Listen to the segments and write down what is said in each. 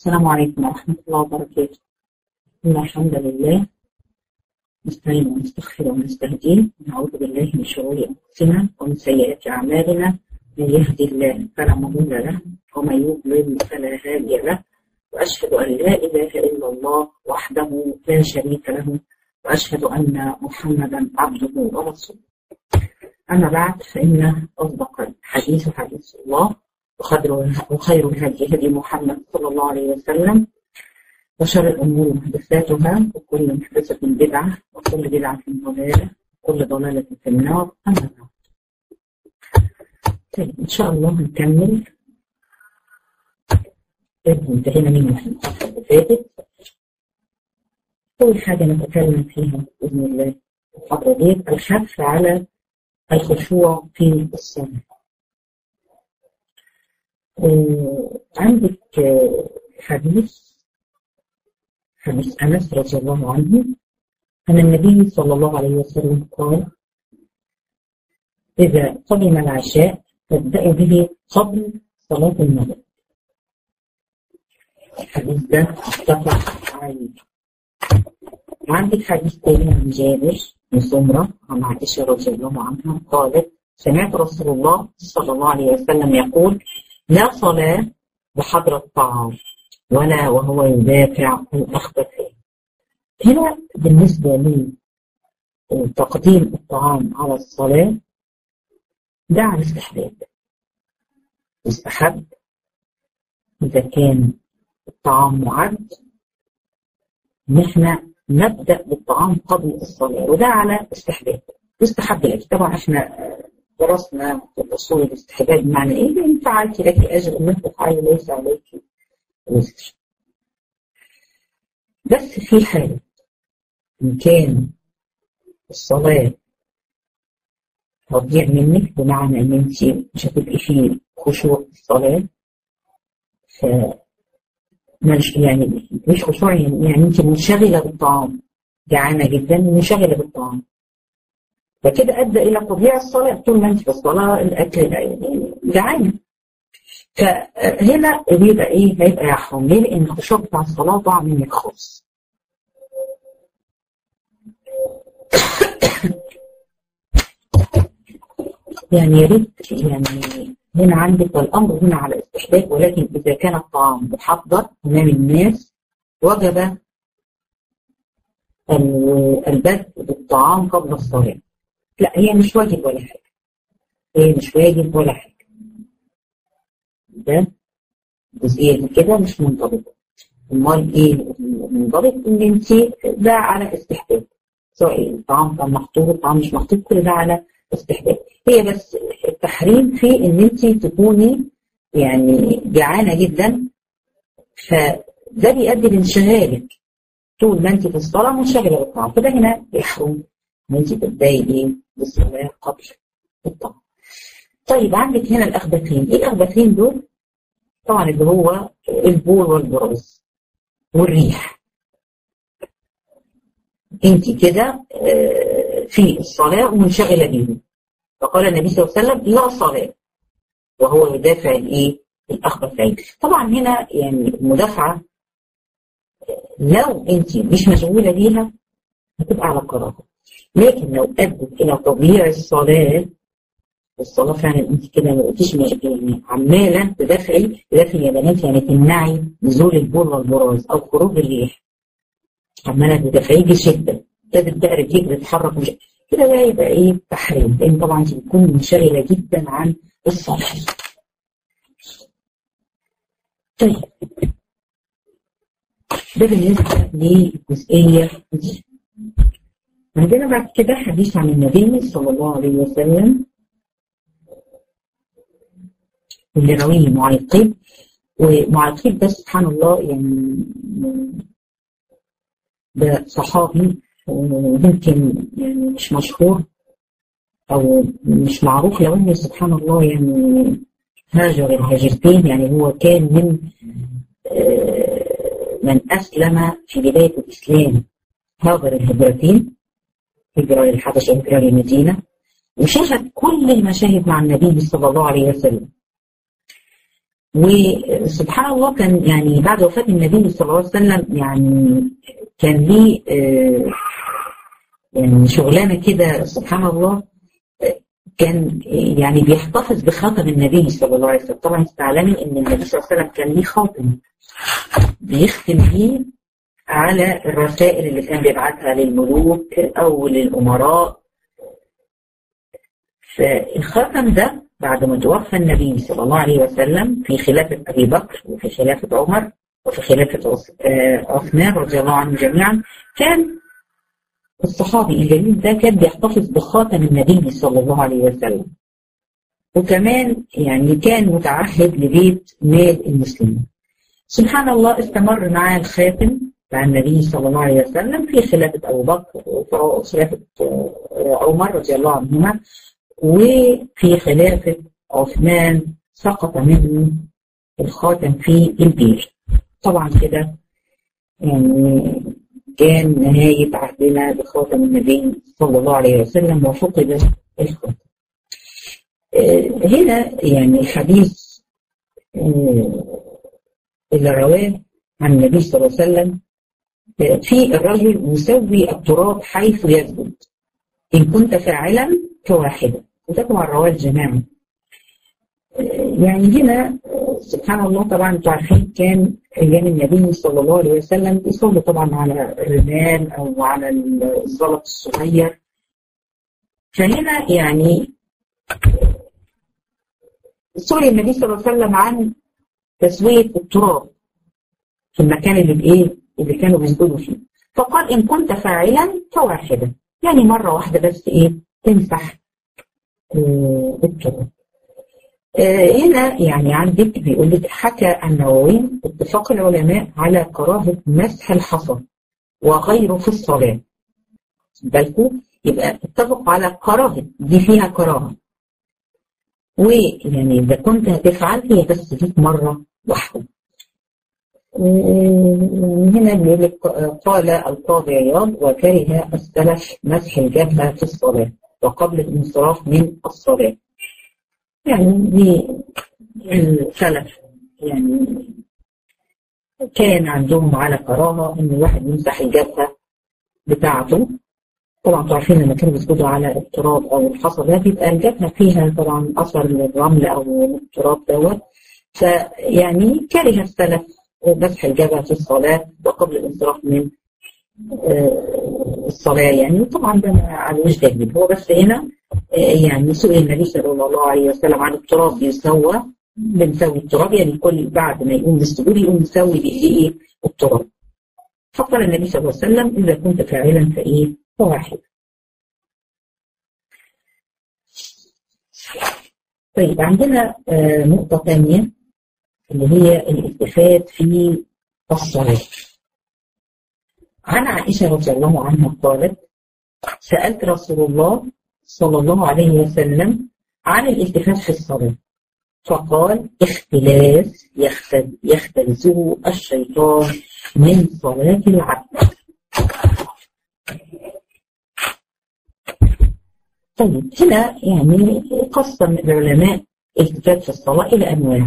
السلام عليكم ورحمة الله وبركاته إن الحمد لله نستعين ونستغفر ونستهديه ونعوذ بالله من شرور أنفسنا ومن سيئات أعمالنا من يهدي الله فلا مضل له ومن يضلل فلا هادي له وأشهد أن لا إله إلا الله وحده لا شريك له وأشهد أن محمدا عبده ورسوله أما بعد فإن أصدق الحديث حديث الله وخير الهدي هدي محمد صلى الله عليه وسلم وشر الأمور محدثاتها وكل محدثة بدعة وكل بدعة ضلالة وكل ضلالة في النار أما بعد طيب إن شاء الله هنكمل انتهينا منه في الحلقة اللي فاتت أول حاجة نتكلم فيها بإذن الله الفترة دي الحث على الخشوع في الصلاة عندك حديث حديث أنس رضي الله عنه أن النبي صلى الله عليه وسلم قال إذا قدم العشاء فابدأوا به قبل صلاة المغرب الحديث ده متفق عليه وعندك حديث تاني عن جابر بن سمرة عن عائشة رضي الله عنها قالت سمعت رسول الله صلى الله عليه وسلم يقول لا صلاة بحضر الطعام ولا وهو يدافع الأخبثين هنا بالنسبة لي تقديم الطعام على الصلاة ده على الاستحباب يستحب إذا كان الطعام معد إن إحنا نبدأ بالطعام قبل الصلاة وده على استحباب يستحب لك طبعا إحنا درسنا في الأصول الاستحباب بمعنى إيه؟ إن فعلت لك أجر إن تفعلي ليس عليك وزر بس في حالة إن كان الصلاة هتضيع منك بمعنى إن أنت مش هتبقي في خشوع في الصلاة ف مش يعني مش خشوع يعني, يعني أنت منشغلة بالطعام جعانة جدا منشغلة بالطعام فكده أدى إلى تضييع الصلاة طول ما أنت في الصلاة الأكل جعانة فهنا بيبقى إيه هيبقى يحرم ليه؟ لأن الخشوع بتاع الصلاة ضاع منك خالص يعني يا ريت يعني هنا عندك والأمر هنا على استحباب ولكن إذا كان الطعام محضر أمام الناس وجب البدء بالطعام قبل الصلاة لا هي مش واجب ولا حاجة هي مش واجب ولا حاجة ده جزئية دي كده مش منضبطة امال ايه منضبط ان انت ده على استحباب سواء الطعام كان محطوط الطعام مش محطوط كل ده على استحباب هي بس التحريم في ان انت تكوني يعني جعانه جدا فده بيؤدي لانشغالك طول ما انت في الصلاه منشغله بالطعام فده هنا يحرم ان انت تبداي ايه بالصلاه قبل الطعام طيب عندك هنا الاخبثين ايه الاخبثين دول طبعا اللي هو البول والبراز والريح انت كده في الصلاه ومنشغله بيهم فقال النبي صلى الله عليه وسلم لا صلاه وهو يدافع الايه الاخبثين طبعا هنا يعني المدافعه لو انت مش مشغوله بيها هتبقى على كراهه لكن لو ادت الى تضييع الصلاه الصلاه فعلا انت كده ما بقيتيش يعني عماله تدافعي تدافعي يا بنات يعني تمنعي نزول البول والبراز او خروج الريح عماله تدافعي بشده ابتدت بقى رجليك تتحرك مش كده ده يبقى ايه تحريم لان طبعا انت بتكون منشغله جدا عن الصلاه طيب ده بالنسبه للجزئيه دي عندنا بعد كده حديث عن النبي صلى الله عليه وسلم اللي رويه معيقب ومعيقب ده سبحان الله يعني ده صحابي وممكن يعني مش مشهور او مش معروف لو ان سبحان الله يعني هاجر الهاجرتين يعني هو كان من من اسلم في بدايه الاسلام هاجر الهجرتين هجره للحبشه وهجره للمدينه وشاهد كل المشاهد مع النبي صلى الله عليه وسلم وسبحان الله كان يعني بعد وفاة النبي صلى الله عليه وسلم يعني كان ليه آه يعني شغلانة كده سبحان الله كان يعني بيحتفظ بخاتم النبي صلى الله عليه وسلم طبعا تعلمي ان النبي صلى الله عليه وسلم كان ليه خاتم بيختم بيه على الرسائل اللي كان بيبعتها للملوك او للامراء فالخاتم ده بعد ما توفى النبي صلى الله عليه وسلم في خلافة أبي بكر وفي خلافة عمر وفي خلافة عثمان رضي الله عنهم جميعا كان الصحابي الجليل ده كان بيحتفظ بخاتم النبي صلى الله عليه وسلم وكمان يعني كان متعهد لبيت مال المسلمين سبحان الله استمر معاه الخاتم مع النبي صلى الله عليه وسلم في خلافة أبو بكر وفي خلافة عمر رضي الله عنهما وفي خلافة عثمان سقط منه الخاتم في البير طبعا كده يعني كان نهاية عهدنا بخاتم النبي صلى الله عليه وسلم وفقد الخاتم هنا يعني حديث اللي رواه عن النبي صلى الله عليه وسلم في الرجل يسوي التراب حيث يسجد إن كنت فاعلا كواحدة وده طبعا رواه الجماعة يعني هنا سبحان الله طبعا انتوا عارفين كان ايام النبي صلى الله عليه وسلم بيصلوا طبعا على الرمال او على الزلط الصغير فهنا يعني سئل النبي صلى الله عليه وسلم عن تسوية التراب في المكان اللي بايه اللي كانوا بيسجدوا فيه فقال ان كنت فاعلا كواحدة يعني مرة واحدة بس ايه تمسح آه التراب آه هنا يعني عندك بيقول لك حكى النووي اتفاق العلماء على كراهة مسح الحصى وغيره في الصلاة بالكم يبقى اتفقوا على كراهة دي فيها كراهة ويعني إذا كنت هتفعل هي بس ليك مرة واحدة هنا بيقول لك قال القاضي عياض وكره السلف مسح الجبهة في الصلاة وقبل الانصراف من الصلاة يعني دي السلف يعني كان عندهم على كراهة إن الواحد يمسح الجبهة بتاعته طبعا تعرفين لما كانوا بيسجدوا على التراب أو الحصى ده بيبقى الجبهة فيها طبعا أثر للرمل أو التراب دوت فيعني كره السلف مسح الجبهة في الصلاة وقبل الانصراف من الصلاة يعني طبعا ده على وجه تجديد هو بس هنا يعني سئل النبي صلى الله عليه وسلم عن التراب بيسوى بنسوي التراب يعني كل بعد ما يقوم بالسجود يقوم يسوي بايديه التراب فقال النبي صلى الله عليه وسلم اذا كنت فاعلا فايه فواحد طيب عندنا نقطة ثانية اللي هي الالتفات في الصلاة عن عائشة رضي الله عنها قالت سألت رسول الله صلى الله عليه وسلم عن الالتفات في الصلاة فقال اختلاس يختلسه الشيطان من صلاة العبد طيب هنا يعني قسم العلماء الالتفات في الصلاة إلى أنواع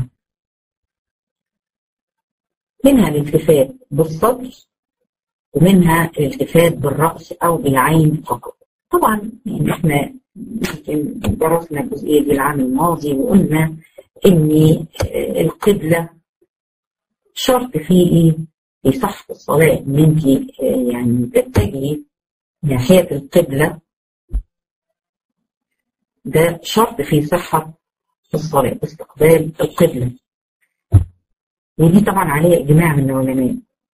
منها الالتفات بالصدر ومنها الالتفات بالرأس أو بالعين فقط طبعا يعني احنا يمكن درسنا الجزئية دي العام الماضي وقلنا ان القبلة شرط فيه ايه؟ في صحة الصلاة ان انت يعني تتجهي ناحية القبلة ده شرط في صحة الصلاة استقبال القبلة ودي طبعا عليها إجماع من العلماء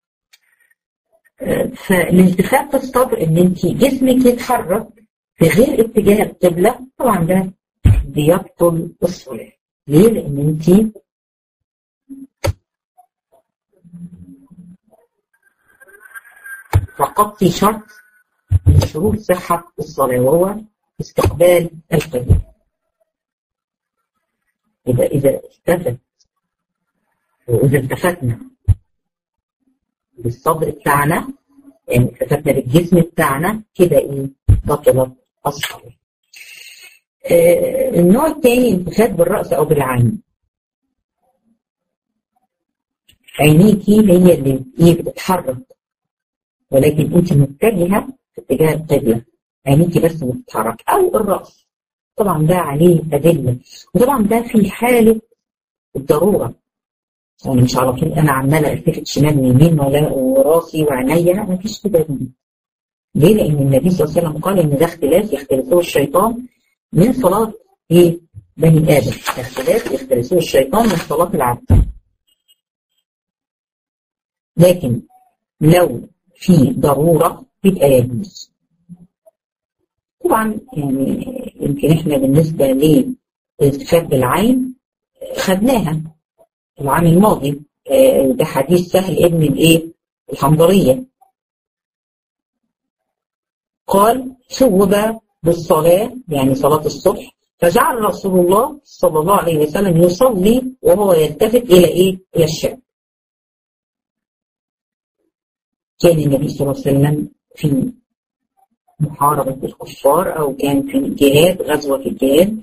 فالالتفات الصدر ان انت جسمك يتحرك في غير اتجاه القبلة طبعا ده بيبطل الصلاة ليه؟ لان انت فقدتي شرط من شروط صحة الصلاة وهو استقبال القبلة يبقى إذا التفت وإذا التفتنا بالصدر بتاعنا يعني التفتنا بالجسم بتاعنا كده إيه بطلت الصلاة آه النوع الثاني التفات بالرأس أو بالعين عينيكي هي اللي ايه بتتحرك ولكن انت متجهه في اتجاه القبله عينيكي بس بتتحرك او الراس طبعا ده عليه ادله وطبعا ده في حاله الضروره يعني مش على طول انا عماله التفت شمال ويمين ولا وراسي وعينيا لا مفيش كده ليه؟ لان النبي صلى الله عليه وسلم قال ان ده اختلاف يختلفه الشيطان من صلاه ايه؟ بني ادم اختلاف يختلفه الشيطان من صلاه العبد لكن لو في ضروره يبقى يجوز طبعا يعني يمكن احنا بالنسبه للالتفات بالعين خدناها العام الماضي ده حديث سهل ابن الايه الحنظريه قال ثوب بالصلاه يعني صلاه الصبح فجعل رسول الله صلى الله عليه وسلم يصلي وهو يلتفت الى ايه؟ الى الشام. كان النبي صلى الله عليه وسلم في محاربة الكفار أو كان في الجهاد غزوة في الجهاد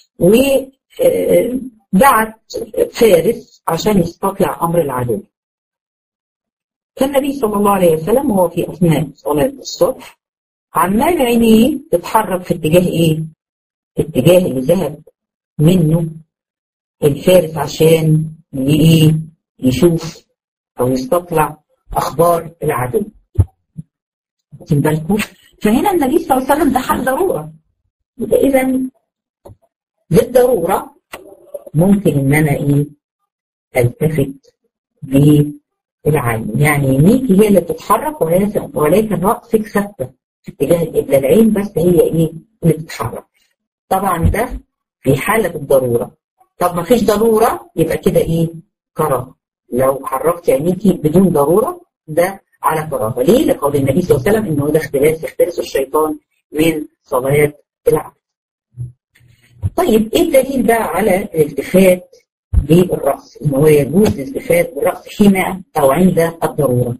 وبعت فارس عشان يستطلع أمر العدو فالنبي صلى الله عليه وسلم وهو في أثناء صلاة الصبح عمال عينيه تتحرك في اتجاه إيه؟ في اتجاه اللي ذهب منه الفارس عشان إيه؟ يشوف أو يستطلع أخبار العدو. واخدين بالكم؟ فهنا النبي صلى الله عليه وسلم ده حل ضروره يبقى اذا للضروره ممكن ان انا ايه التفت بالعين يعني يميني هي اللي بتتحرك ولكن ولكن راسك ثابته في اتجاه القبله العين بس هي ايه اللي بتتحرك طبعا ده في حاله الضروره طب ما فيش ضروره يبقى كده ايه كراهه لو حركت عينيكي بدون ضروره ده على كراهه ليه؟ لقول النبي صلى الله عليه وسلم انه ده اختلاس يختلس الشيطان من صلاه العبد. طيب ايه الدليل بقى على الالتفات بالراس؟ ان هو يجوز الالتفات بالراس حين او عند الضروره.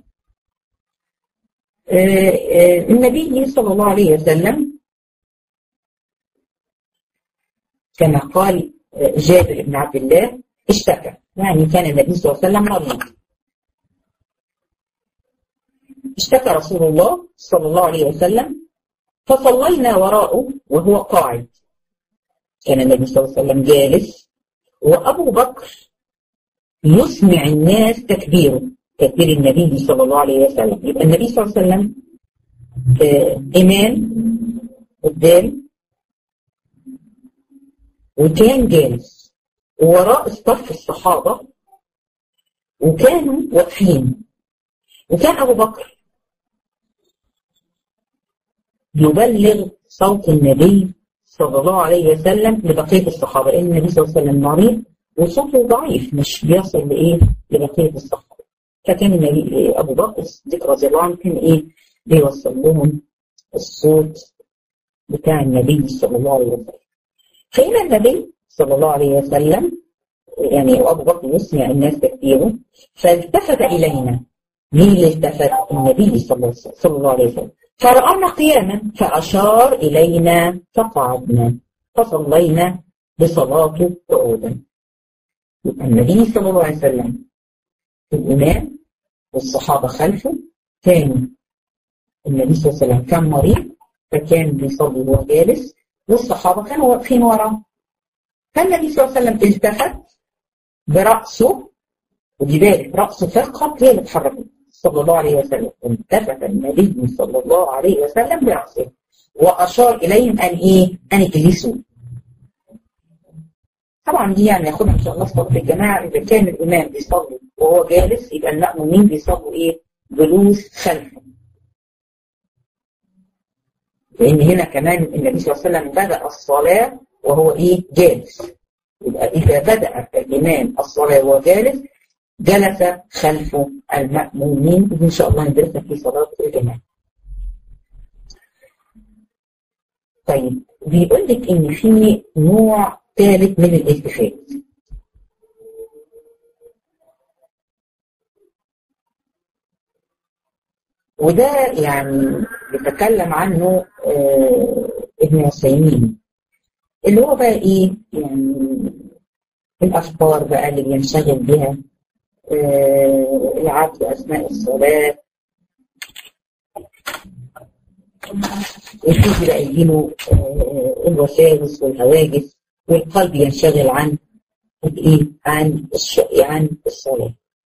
آآ آآ النبي صلى الله عليه وسلم كما قال جابر بن عبد الله اشتكى يعني كان النبي صلى الله عليه وسلم مريض اشتكى رسول الله صلى الله عليه وسلم فصلينا وراءه وهو قاعد كان النبي صلى الله عليه وسلم جالس وأبو بكر يسمع الناس تكبيره تكبير النبي صلى الله عليه وسلم يبقى النبي صلى الله عليه وسلم آه إمام قدام وكان جالس ووراء صف الصحابة وكانوا واقفين وكان أبو بكر يبلغ صوت النبي صلى الله عليه وسلم لبقية الصحابة لأن النبي صلى الله عليه وسلم مريض وصوته ضعيف مش بيصل لإيه لبقية الصحابة فكان النبي أبو بكر الصديق رضي الله عنه كان إيه بيوصل لهم الصوت بتاع النبي صلى الله عليه وسلم فهنا النبي صلى الله عليه وسلم يعني أبو بكر يسمع الناس تكبيره فالتفت إلينا مين اللي التفت؟ النبي صلى الله عليه وسلم فرأنا قياما فأشار إلينا فقعدنا فصلينا بصلاة قعودا النبي صلى الله عليه وسلم الإمام والصحابة خلفه كانوا النبي صلى الله عليه وسلم كان مريض فكان بيصلي وهو جالس والصحابة كانوا واقفين وراه فالنبي صلى الله عليه وسلم التفت برأسه ودي بالك رأسه فقط هي اللي اتحركت صلى الله عليه وسلم التفت النبي صلى الله عليه وسلم برأسه وأشار إليهم أن إيه؟ أن اجلسوا طبعا دي يعني ناخدها إن شاء الله في صلاة الجماعة إذا كان الإمام بيصلي وهو جالس يبقى المأمومين بيصلوا إيه؟ جلوس خلفه لأن هنا كمان النبي صلى الله عليه وسلم بدأ الصلاة وهو إيه؟ جالس يبقى إذا بدأ الإمام الصلاة وهو جالس جلس خلف المأمومين إن شاء الله ندرسها في صلاة الجماعة. طيب بيقول لك إن في نوع ثالث من الالتفات. وده يعني بيتكلم عنه آه ابن عثيمين اللي هو بقى ايه يعني الافكار بقى اللي بينشغل بها آه العبد أثناء الصلاة يبتدي بقى يجيله آه الوساوس والهواجس والقلب ينشغل عن الايه عن عن الصلاه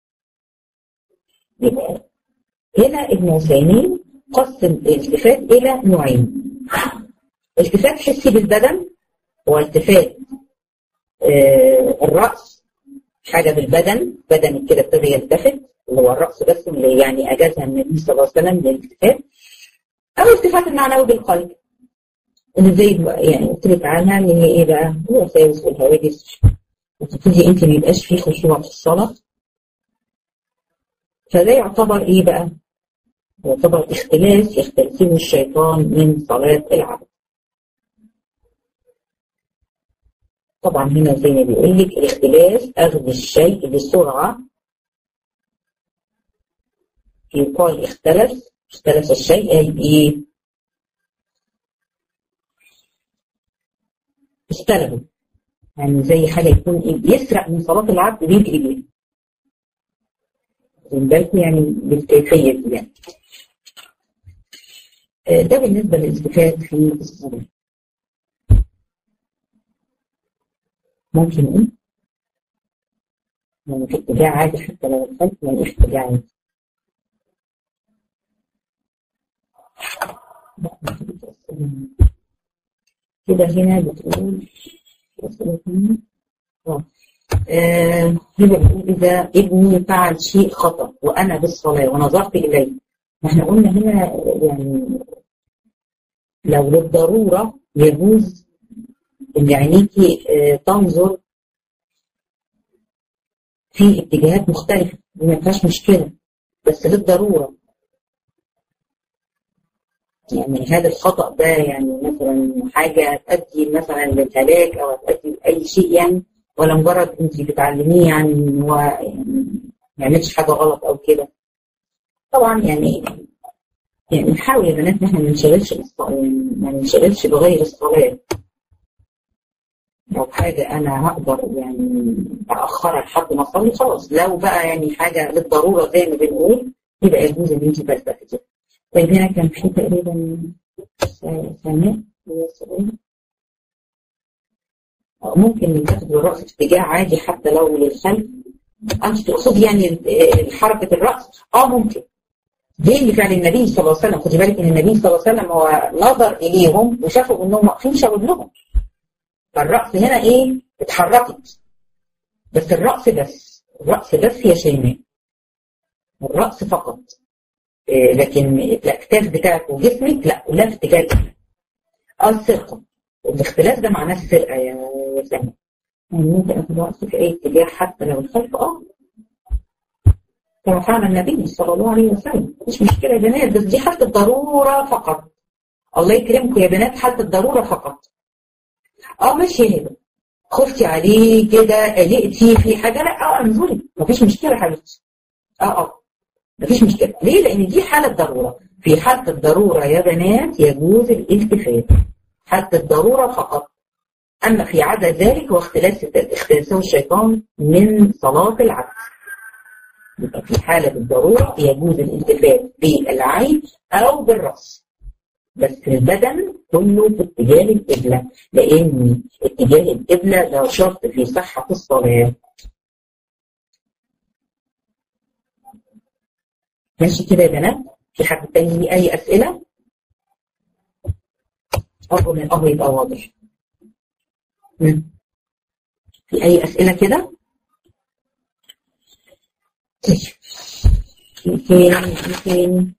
يبقى هنا ابن عثيمين قسم الالتفات الى نوعين التفات حسي بالبدن والتفات آه الراس حاجه بالبدن بدنك كده ابتدى يلتفت اللي هو الراس بس اللي يعني اجازها النبي صلى الله عليه وسلم للالتفات او التفات المعنوي بالقلب اللي زي يعني قلت لك عنها اللي هي ايه بقى؟ الوساوس والهواجس وتبتدي انت ما يبقاش فيه خشوع في الصلاه فده يعتبر ايه بقى؟ يعتبر اختلاس يختلسه الشيطان من صلاه العبد. طبعا هنا زي ما بيقول لك الاختلاس اخذ الشيء بسرعه يقال اختلس اختلس الشيء اي ايه؟ استلموا يعني زي حاجه يكون ايه يسرق من صلاه العبد ويجري بيها واخدين بالكم يعني بالكيفيه دي يعني ده بالنسبه للالتفات في الصلاه ممكن ايه؟ يعني في اتجاه عادي حتى لو الخلف يعني في اتجاه عادي كده هنا بتقول آه هنا بتقول إذا ابني فعل شيء خطأ وأنا بالصلاة ونظرت إليه ما احنا قلنا هنا يعني لو للضرورة يجوز إن عينيكي آه تنظر في اتجاهات مختلفة ما فيهاش مشكلة بس للضرورة يعني هذا الخطأ ده يعني مثلا حاجة تؤدي مثلا للهلاك أو تؤدي لأي شيء يعني ولا مجرد أنت بتعلميه يعني إن هو يعني ما يعملش حاجة غلط أو كده طبعا يعني يعني نحاول يا بنات إن إحنا ما ننشغلش ما ننشغلش بغير الصلاة لو حاجة أنا هقدر يعني أأخرها لحد ما أصلي خلاص لو بقى يعني حاجة للضرورة زي ما بنقول يبقى يجوز إن أنت تلتفتي طيب هنا كان في تقريبا ثانية ممكن تاخد الرأس في اتجاه عادي حتى لو للخلف أنت تقصد يعني حركة الرأس؟ اه ممكن دي لفعل النبي صلى الله عليه وسلم خدي بالك ان النبي صلى الله عليه وسلم هو نظر اليهم وشافوا انهم واقفين شاور لهم فالرأس هنا ايه؟ اتحركت بس الرأس بس الرأس بس يا شيماء الرأس فقط إيه لكن الاكتاف بتاعك وجسمك لا ولا في اتجاه اه السرقه الاختلاف ده معناه السرقه يا سامي يعني ممكن اخد راسي في اي اتجاه حتى لو الخلف اه كما فعل النبي صلى الله عليه وسلم مش مشكله يا بنات بس دي حاله الضروره فقط الله يكرمكم يا بنات حاله الضروره فقط اه ماشي هنا خفتي عليه كده قلقتي في حاجه لا اه انظري مفيش مشكله يا حبيبتي اه اه مفيش مشكلة ليه؟ لأن دي حالة ضرورة في حالة الضرورة يا بنات يجوز الالتفات حالة الضرورة فقط أما في عدا ذلك هو اختلاس اختلاسه الشيطان من صلاة العبد يبقى في حالة الضرورة يجوز الالتفات بالعين أو بالرأس بس البدن كله في اتجاه القبلة لأن اتجاه القبلة ده شرط في صحة الصلاة ماشي كده يا بنات في حد تاني ليه اي اسئله ارجو ان الامر يبقى واضح في اي اسئله كده طيب فين فين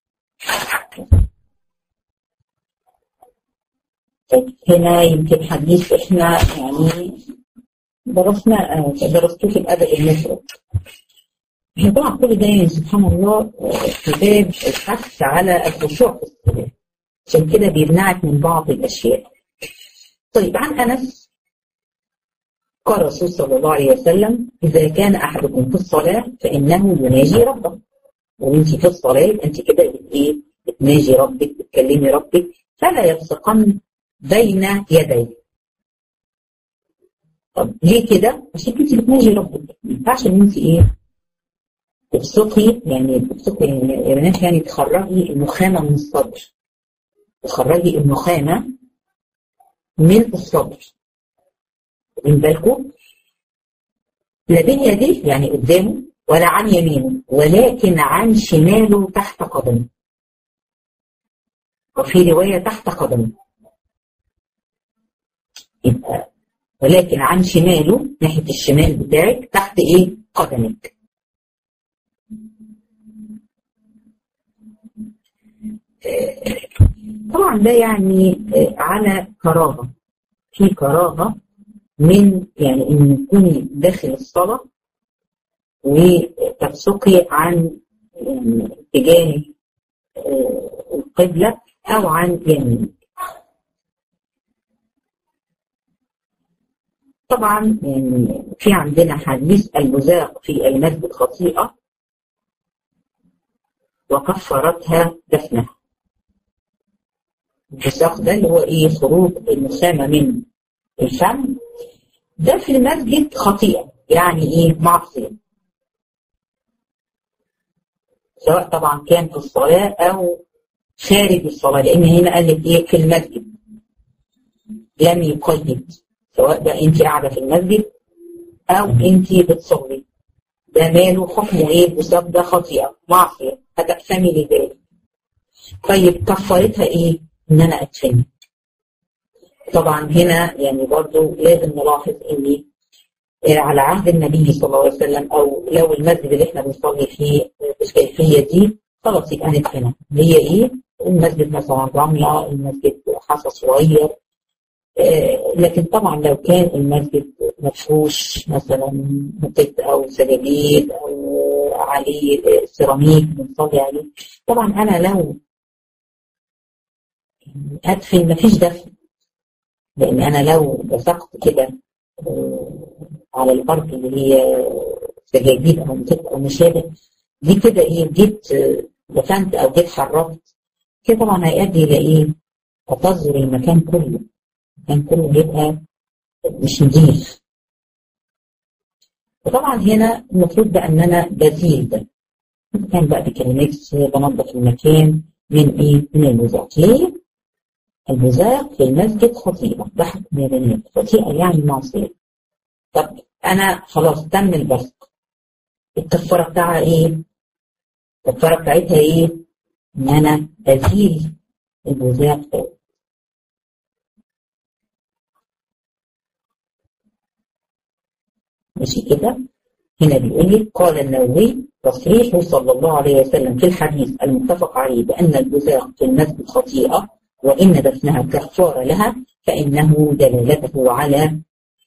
طيب هنا يمكن حديث احنا يعني درسنا درستوه في الادب المفرد احنا طبعا كل ده يعني سبحان الله كتاب الحث على الخشوع في الصلاه عشان كده بيمنعك من بعض الاشياء. طيب عن انس قال الرسول صلى الله عليه وسلم اذا كان احدكم في الصلاه فانه يناجي ربه وانت في الصلاه انت كده ايه بتناجي ربك بتكلمي ربك فلا يبصقن بين يديه. طب ليه كده؟ عشان انت بتناجي ربك ما ينفعش ان انت ايه تبسطي يعني تبسطي يا بنات يعني تخرجي النخامة من الصدر تخرجي النخامة من الصدر من بالكم لا بين يديه يعني قدامه ولا عن يمينه ولكن عن شماله تحت قدمه وفي رواية تحت قدمه يبقى ولكن عن شماله ناحية الشمال بتاعك تحت ايه قدمك طبعا ده يعني على كراهة في كراهة من يعني ان تكوني داخل الصلاة وتبصقي عن يعني اتجاه القبلة او عن يمينك طبعا يعني في عندنا حديث البزاق في المسجد خطيئة وكفرتها دفنها البزاق ده اللي هو ايه خروج النسامة من الفم ده في المسجد خطيئة يعني ايه معصية سواء طبعا كان في الصلاة او خارج الصلاة لان هنا قال لك ايه في المسجد لم يقيد سواء بقى انت قاعده في المسجد او انت بتصلي ده ماله حكمه ايه بالظبط ده خطيئه معصيه هتقسمي لذلك طيب كفارتها ايه؟ ان انا ادفنها طبعا هنا يعني برضو لازم نلاحظ ان على عهد النبي صلى الله عليه وسلم او لو المسجد اللي احنا بنصلي فيه بالكيفيه دي خلاص يبقى ندفنها هي ايه؟ المسجد مثلا رمله المسجد حصى صغير لكن طبعا لو كان المسجد مفروش مثلا مطب او سجاجيد او عليه سيراميك بنصلي عليه طبعا انا لو ادفن مفيش دفن لان انا لو بصقت كده على الارض اللي هي سجاجيد او مطب او مشابه دي كده ايه جيت دفنت او جيت حركت كده طبعا هيؤدي الى ايه؟ تطهر المكان كله كان كله هيبقى مش نظيف وطبعا هنا المفروض بقى ان انا بزيل ده كان بقى بكلمكس بنظف المكان من ايه؟ من البزاق ليه؟ البزاق في المسجد خطيئة ده حكم يا بنات خطيئة يعني معصية طب انا خلاص تم البصق الكفارة بتاعها ايه؟ الكفارة بتاعتها ايه؟ ان انا ازيل البزاق ده ماشي كده هنا بيقول لك قال النووي تصريح صلى الله عليه وسلم في الحديث المتفق عليه بأن البزاق في المسجد خطيئة وإن دفنها كفارة لها فإنه دلالته على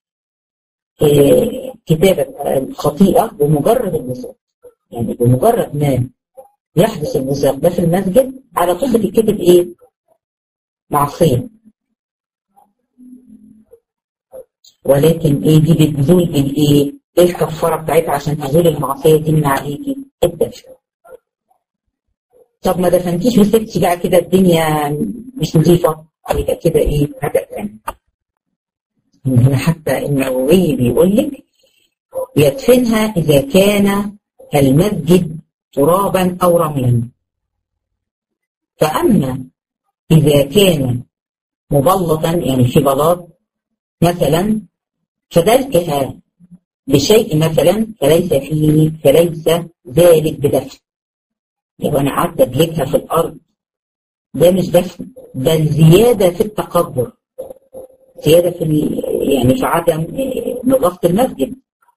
كتابة الخطيئة بمجرد البزاق يعني بمجرد ما يحدث البزاق ده في المسجد على طول بتتكتب إيه؟ معصية ولكن ايه دي بتزول بالايه؟ ايه الكفاره بتاعتها عشان تزول المعصيه دي من عليكي؟ الدفن. طب ما دفنتيش وسبتي بقى كده الدنيا مش نظيفه يبقى كده ايه؟ هتدفن. هنا حتى النووي بيقول لك يدفنها اذا كان المسجد ترابا او رملا. فاما اذا كان مبلطا يعني في بلاط مثلا فدلكها بشيء مثلا فليس فيه فليس ذلك بدفن لو انا قعدت ادلكها في الارض ده مش دفن بل زياده في التقبر زياده في يعني في عدم نظافه المسجد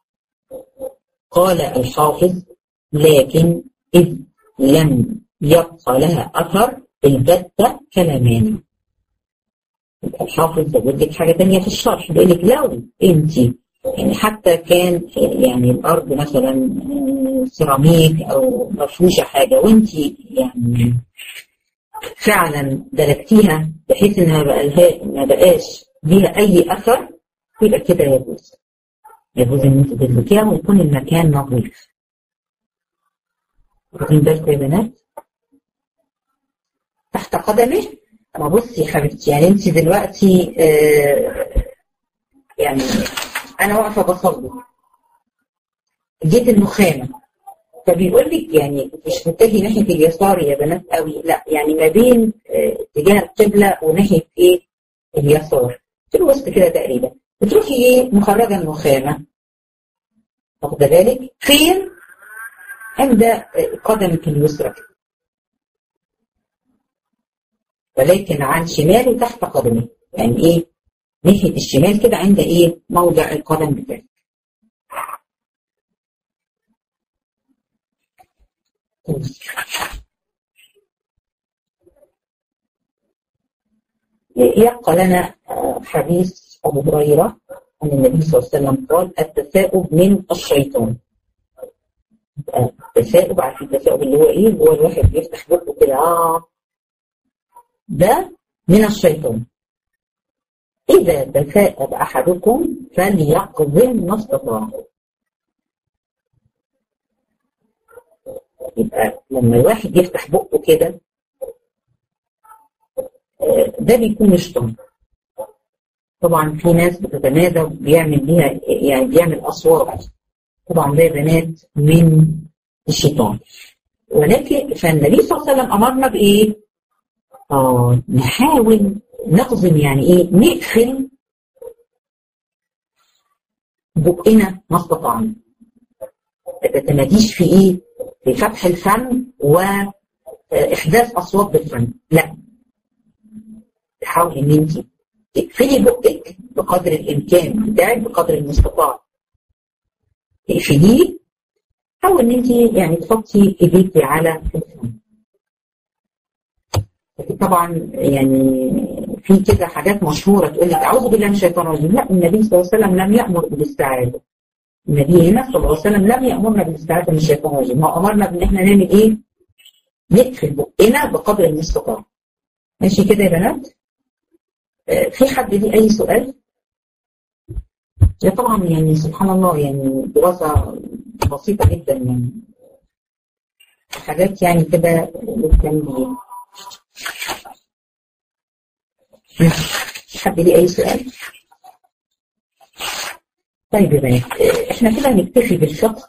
قال الحافظ لكن اذ لم يبقى لها اثر البتة كلامان الحافظ زود لك حاجه ثانيه في الشرح بيقول لك لو انت يعني حتى كان يعني الارض مثلا سيراميك او مفروشه حاجه وانت يعني فعلا دلكتيها بحيث انها بقى لها ما بقاش ليها اي اثر يبقى كده يجوز يجوز ان انت تدلكيها ويكون المكان نظيف واخدين بالكم يا بنات تحت قدمه ما بصي يا حبيبتي يعني انت دلوقتي آه يعني انا واقفه بصلي جيت النخامه فبيقول لك يعني مش متجه ناحيه اليسار يا بنات قوي لا يعني ما بين اتجاه القبله وناحيه ايه اليسار في الوسط كده تقريبا بتروحي ايه مخرجه النخامه واخده بالك فين عند قدمك اليسرى ولكن عن شماله تحت قدمك يعني ايه ناحيه الشمال كده عند ايه موضع القدم بتاعك يبقى لنا حديث أبو هريرة أن النبي صلى الله عليه وسلم قال التثاؤب من الشيطان التثاؤب عارفين التثاؤب اللي هو إيه؟ اللي هو الواحد بيفتح بقه كده آه ده من الشيطان إذا تثاءب أحدكم فليقضم ما استطاع يبقى لما الواحد يفتح بقه كده ده بيكون شيطان طبعا في ناس بتتمادى وبيعمل بيها يعني بيعمل اصوات طبعا ده بنات من الشيطان ولكن فالنبي صلى الله عليه وسلم امرنا بايه؟ اه نحاول نقزم يعني ايه؟ نقفل بقنا ما استطعنا ما تتماديش في ايه؟ في فتح الفم واحداث اصوات بالفم لا تحاولي ان انت تقفلي بقك بقدر الامكان بتاعك بقدر المستطاع تقفليه حاول ان انت يعني تحطي ايديكي على الفم طبعا يعني في كده حاجات مشهوره تقول لك اعوذ بالله من الشيطان الرجيم لا النبي صلى الله عليه وسلم لم يامر بالاستعاذه النبي هنا صلى الله عليه وسلم لم يامرنا بالاستعاذه من الشيطان الرجيم هو امرنا بان احنا نعمل ايه؟ نقفل بقنا بقدر المستطاع ماشي كده يا بنات؟ في حد ليه أي سؤال؟ يا طبعا يعني سبحان الله يعني دراسة بسيطة جدا يعني حاجات يعني كده للتنبيه حد ليه أي سؤال؟ طيب يا بنات احنا كده هنكتفي بالفقه